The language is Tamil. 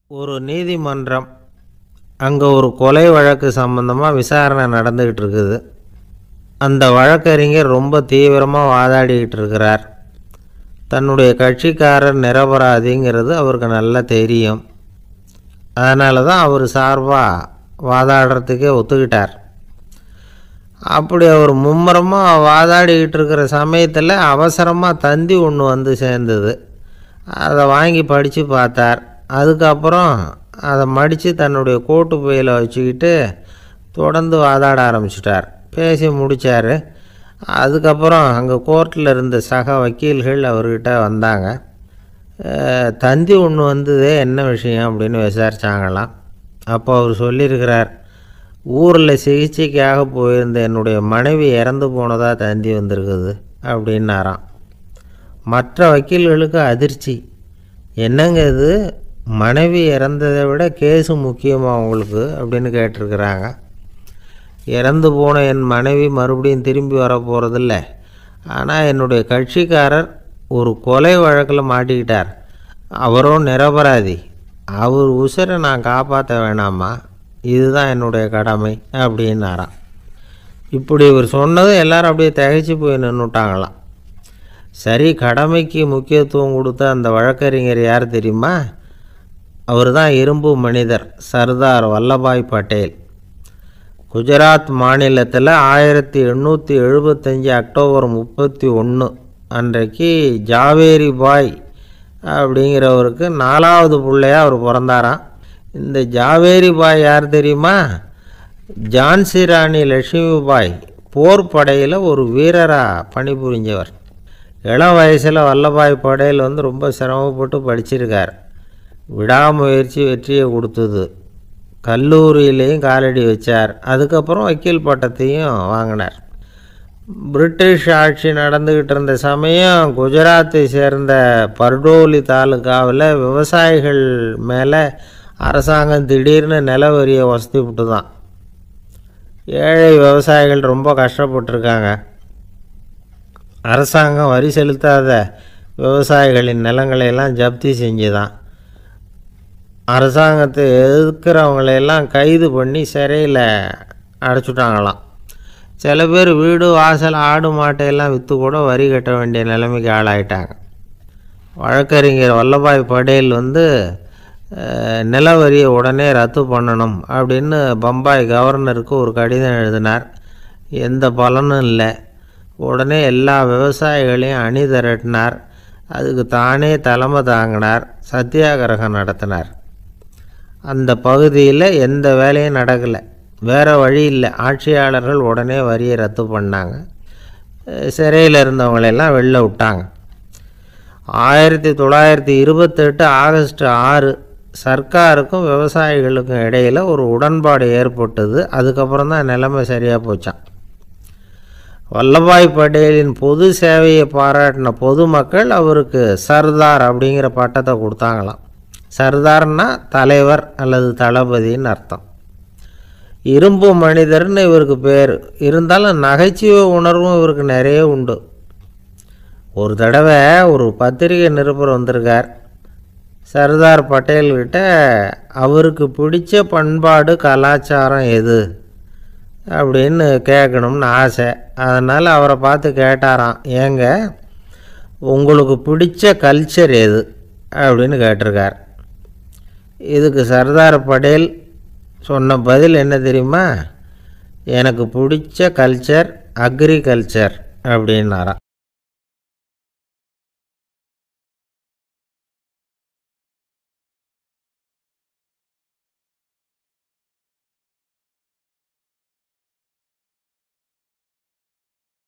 ஒரு நீதிமன்றம் அங்கே ஒரு கொலை வழக்கு சம்மந்தமாக விசாரணை நடந்துக்கிட்டு இருக்குது அந்த வழக்கறிஞர் ரொம்ப தீவிரமாக வாதாடிக்கிட்டு இருக்கிறார் தன்னுடைய கட்சிக்காரர் நிரபராதிங்கிறது அவருக்கு நல்லா தெரியும் அதனால தான் அவர் சார்பாக வாதாடுறதுக்கே ஒத்துக்கிட்டார் அப்படி அவர் மும்முரமாக வாதாடிக்கிட்டு இருக்கிற சமயத்தில் அவசரமாக தந்தி ஒன்று வந்து சேர்ந்தது அதை வாங்கி படித்து பார்த்தார் அதுக்கப்புறம் அதை மடித்து தன்னுடைய கோட்டு பையில் வச்சுக்கிட்டு தொடர்ந்து வாதாட ஆரம்பிச்சிட்டார் பேசி முடித்தார் அதுக்கப்புறம் அங்கே கோர்ட்டில் இருந்த சக வக்கீல்கள் அவர்கிட்ட வந்தாங்க அஹ், தந்தி ஒன்று வந்ததே என்ன விஷயம் அப்படின்னு விசாரிச்சாங்களாம் அப்போ அவர் சொல்லியிருக்கிறார் ஊரில் சிகிச்சைக்காக போயிருந்த என்னுடைய மனைவி இறந்து போனதாக தந்தி வந்திருக்குது அப்படின்னாராம் மற்ற வக்கீல்களுக்கு அதிர்ச்சி என்னங்க இது மனைவி இறந்ததை விட கேஸு முக்கியமாக உங்களுக்கு அப்படின்னு கேட்டிருக்கிறாங்க இறந்து போன என் மனைவி மறுபடியும் திரும்பி வர போகிறதில்ல ஆனால் என்னுடைய கட்சிக்காரர் ஒரு கொலை வழக்கில் மாட்டிக்கிட்டார் அவரும் நிரபராதி அவர் உசிரை நான் காப்பாற்ற வேணாமா இதுதான் என்னுடைய கடமை அப்படின்னாராம் இப்படி இவர் சொன்னது எல்லாரும் அப்படியே திகைச்சு போய் நின்றுட்டாங்களாம் சரி கடமைக்கு முக்கியத்துவம் கொடுத்த அந்த வழக்கறிஞர் யார் தெரியுமா அவர் தான் இரும்பு மனிதர் சர்தார் வல்லபாய் பட்டேல் குஜராத் மாநிலத்தில் ஆயிரத்தி எண்ணூற்றி எழுபத்தஞ்சி அக்டோபர் முப்பத்தி ஒன்று அன்றைக்கு ஜாவேரி பாய் அப்படிங்கிறவருக்கு நாலாவது பிள்ளையா அவர் பிறந்தாராம் இந்த ஜாவேரி பாய் யார் தெரியுமா ஜான்சி ராணி லட்சுமிபாய் போர் படையில் ஒரு வீரராக பணிபுரிஞ்சவர் இளம் வயசில் வல்லபாய் படேல் வந்து ரொம்ப சிரமப்பட்டு படிச்சிருக்கார் விடாமுயற்சி வெற்றியை கொடுத்தது கல்லூரியிலையும் காலடி வச்சார் அதுக்கப்புறம் வக்கீல் பட்டத்தையும் வாங்கினார் பிரிட்டிஷ் ஆட்சி நடந்துக்கிட்டு இருந்த சமயம் குஜராத்தை சேர்ந்த பர்டோலி தாலுகாவில் விவசாயிகள் மேலே அரசாங்கம் திடீர்னு நில வரியை வசதி விட்டு தான் ஏழை விவசாயிகள் ரொம்ப கஷ்டப்பட்டிருக்காங்க அரசாங்கம் வரி செலுத்தாத விவசாயிகளின் நிலங்களை எல்லாம் ஜப்தி செஞ்சுதான் அரசாங்கத்தை எதிர்க்கிறவங்களையெல்லாம் கைது பண்ணி சிறையில் அடைச்சுட்டாங்களாம் சில பேர் வீடு வாசல் ஆடு மாட்டையெல்லாம் விற்று கூட வரி கட்ட வேண்டிய நிலைமைக்கு ஆளாயிட்டாங்க வழக்கறிஞர் வல்லபாய் படேல் வந்து அஹ், நில வரியை உடனே ரத்து பண்ணணும் அப்படின்னு பம்பாய் கவர்னருக்கு ஒரு கடிதம் எழுதினார் எந்த பலனும் இல்லை உடனே எல்லா விவசாயிகளையும் அணி திரட்டினார் அதுக்கு தானே தலைமை தாங்கினார் சத்தியாகிரகம் நடத்தினார் அந்த பகுதியில் எந்த வேலையும் நடக்கலை வேறு வழி இல்லை ஆட்சியாளர்கள் உடனே வரியை ரத்து பண்ணாங்க அஹ் சிறையில் இருந்தவங்களெல்லாம் வெளில விட்டாங்க ஆயிரத்தி தொள்ளாயிரத்தி இருபத்தெட்டு ஆகஸ்ட் ஆறு சர்க்காருக்கும் விவசாயிகளுக்கும் இடையில் ஒரு உடன்பாடு ஏற்பட்டது அதுக்கப்புறம் தான் நிலைமை சரியாக போச்சான் வல்லபாய் பட்டேலின் பொது சேவையை பாராட்டின பொதுமக்கள் அவருக்கு சர்தார் அப்படிங்கிற பட்டத்தை கொடுத்தாங்களாம் சர்தார்னா தலைவர் அல்லது தளபதின்னு அர்த்தம் இரும்பு மனிதர்னு இவருக்கு பேர் இருந்தாலும் நகைச்சுவை உணர்வும் இவருக்கு நிறைய உண்டு ஒரு தடவை ஒரு பத்திரிகை நிருபர் வந்திருக்கார் சர்தார் பட்டேல்கிட்ட அவருக்கு பிடிச்ச பண்பாடு கலாச்சாரம் எது அப்படின்னு கேட்கணும்னு ஆசை அதனால் அவரை பார்த்து கேட்டாராம் ஏங்க உங்களுக்கு பிடிச்ச கல்ச்சர் எது அப்படின்னு கேட்டிருக்கார் இதுக்கு சர்தார் படேல் சொன்ன பதில் என்ன தெரியுமா எனக்கு பிடிச்ச கல்ச்சர் அக்ரிகல்ச்சர் அப்படின்னாராம்